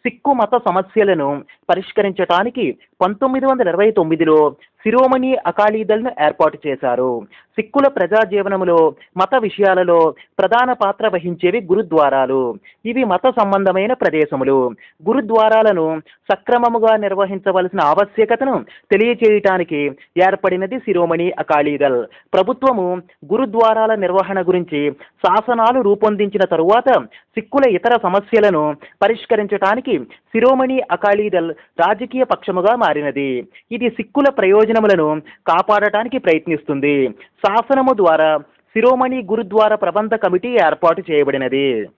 సిక్కు మత సమస్యలను పరిష్కరించడానికి పంతొమ్మిది వందల ఇరవై తొమ్మిదిలో శిరోమణి అకాలీదళ్ను ఏర్పాటు చేశారు సిక్కుల ప్రజా జీవనములో మత విషయాలలో ప్రధాన పాత్ర వహించేవి గురుద్వారాలు ఇవి మత సంబంధమైన ప్రదేశములు గురుద్వారాలను సక్రమముగా నిర్వహించవలసిన ఆవశ్యకతను తెలియచేయటానికి ఏర్పడినది శిరోమణి అకాలీదల్ ప్రభుత్వము గురుద్వారాల నిర్వహణ గురించి శాసనాలు రూపొందించిన తరువాత సిక్కుల ఇతర సమస్యలను పరిష్కరించడానికి శిరోమణి అకాలీదల్ రాజకీయ పక్షముగా మారినది ఇది సిక్కుల ప్రయోజనములను కాపాడటానికి ప్రయత్నిస్తుంది శాసనము ద్వారా శిరోమణి గురుద్వార ప్రబంధ కమిటీ ఏర్పాటు చేయబడినది